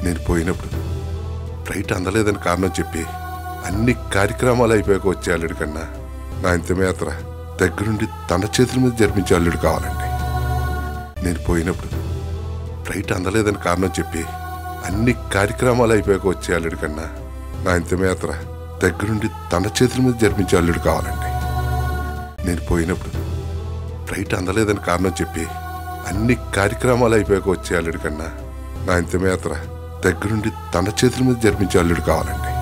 నేను పోయినప్పుడు ఫ్లైట్ అందలేదని కారణం చెప్పి అన్ని కార్యక్రమాలు అయిపోయాక వచ్చే అల్లుడి కన్నా నా ఇంతమేత్ర దగ్గరుండి తన చేతుల మీద జరిపించే అల్లుడు కావాలండి నేను పోయినప్పుడు ఫ్లైట్ అందలేదని కారణం చెప్పి అన్ని కార్యక్రమాలు అయిపోయాక వచ్చే అల్లుడి కన్నా నా ఇంతమేత్ర దగ్గరుండి తన చేతుల మీద జరిపించే అల్లుడు కావాలండి నేను పోయినప్పుడు ఫ్లైట్ అందలేదని కారణం చెప్పి అన్ని కార్యక్రమాలు అయిపోయాక వచ్చే అల్లుడి కన్నా నా ఇంతమేత్ర దగ్గరుండి తన చేతుల మీద జరిపించే అల్లుడు కావాలండి